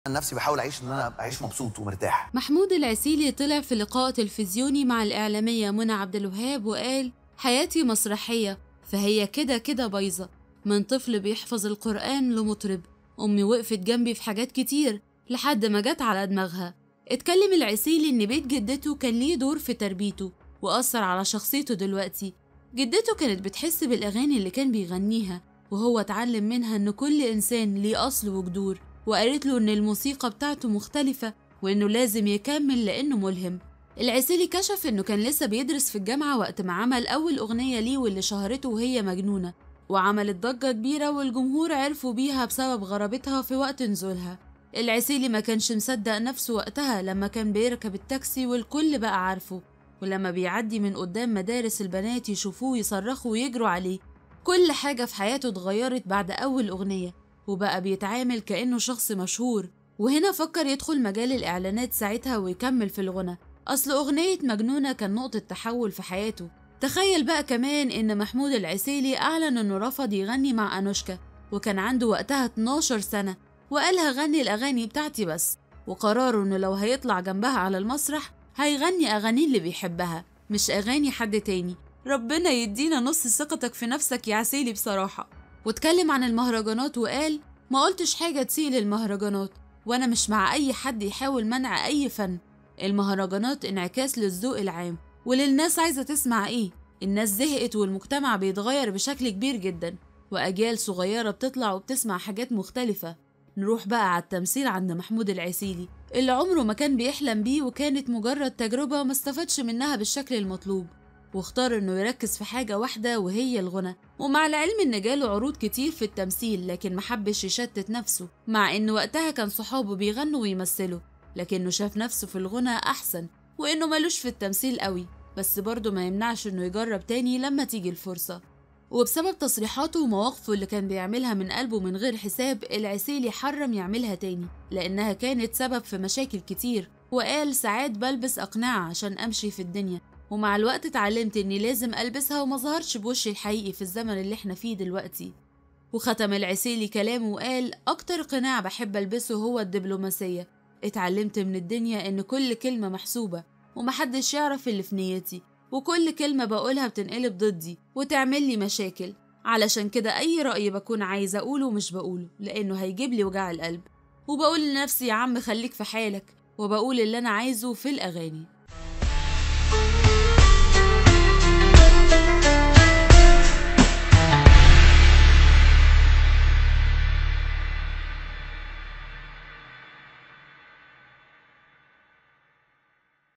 عن نفسي بحاول اعيش ان انا اعيش مبسوط ومرتاح محمود العسيلي طلع في لقاء تلفزيوني مع الإعلامية منى عبد الوهاب وقال حياتي مسرحية فهي كده كده بايظة من طفل بيحفظ القرآن لمطرب أمي وقفت جنبي في حاجات كتير لحد ما جت على دماغها اتكلم العسيلي إن بيت جدته كان ليه دور في تربيته وأثر على شخصيته دلوقتي جدته كانت بتحس بالأغاني اللي كان بيغنيها وهو اتعلم منها إن كل إنسان ليه أصل وجذور وقالت له إن الموسيقى بتاعته مختلفة وإنه لازم يكمل لأنه ملهم العسيلي كشف إنه كان لسه بيدرس في الجامعة وقت ما عمل أول أغنية ليه واللي شهرته وهي مجنونة وعملت ضجة كبيرة والجمهور عرفوا بيها بسبب غرابتها في وقت نزولها العسيلي ما كانش مصدق نفسه وقتها لما كان بيركب التاكسي والكل بقى عارفه ولما بيعدي من قدام مدارس البنات يشوفوه يصرخوا ويجروا عليه كل حاجة في حياته اتغيرت بعد أول أغنية وبقى بيتعامل كأنه شخص مشهور وهنا فكر يدخل مجال الإعلانات ساعتها ويكمل في الغنى أصل أغنية مجنونة كان نقطة تحول في حياته تخيل بقى كمان إن محمود العسيلي أعلن إنه رفض يغني مع أنوشكا وكان عنده وقتها 12 سنة وقال هغني الأغاني بتاعتي بس وقراره إنه لو هيطلع جنبها على المسرح هيغني أغاني اللي بيحبها مش أغاني حد تاني ربنا يدينا نص ثقتك في نفسك يا عسيلي بصراحة واتكلم عن المهرجانات وقال ما قلتش حاجة تسيء للمهرجانات وأنا مش مع أي حد يحاول منع أي فن المهرجانات انعكاس للذوق العام وللناس عايزة تسمع إيه الناس زهقت والمجتمع بيتغير بشكل كبير جدا وأجيال صغيرة بتطلع وبتسمع حاجات مختلفة نروح بقى على التمثيل عند محمود العسيلي اللي عمره ما كان بيحلم بيه وكانت مجرد تجربة ما استفادش منها بالشكل المطلوب واختار انه يركز في حاجة واحدة وهي الغنى ومع العلم ان جاله عروض كتير في التمثيل لكن محبش يشتت نفسه مع ان وقتها كان صحابه بيغنوا ويمثلوا لكنه شاف نفسه في الغنى احسن وانه ملوش في التمثيل قوي بس برضه ما يمنعش انه يجرب تاني لما تيجي الفرصة وبسبب تصريحاته ومواقفه اللي كان بيعملها من قلبه من غير حساب العسيلي حرم يعملها تاني لأنها كانت سبب في مشاكل كتير وقال ساعات بلبس أقنعة عشان أمشي في الدنيا ومع الوقت اتعلمت إني لازم ألبسها وما ظهرش بوشي الحقيقي في الزمن اللي احنا فيه دلوقتي وختم العسيلي كلامه وقال أكتر قناع بحب ألبسه هو الدبلوماسية اتعلمت من الدنيا إن كل كلمة محسوبة ومحدش يعرف اللي في نيتي وكل كلمة بقولها بتنقلب ضدي وتعمل لي مشاكل علشان كده أي رأي بكون عايزة أقوله مش بقوله لأنه هيجيب لي وجع القلب وبقول لنفسي يا عم خليك في حالك وبقول اللي أنا عايزه في الأغاني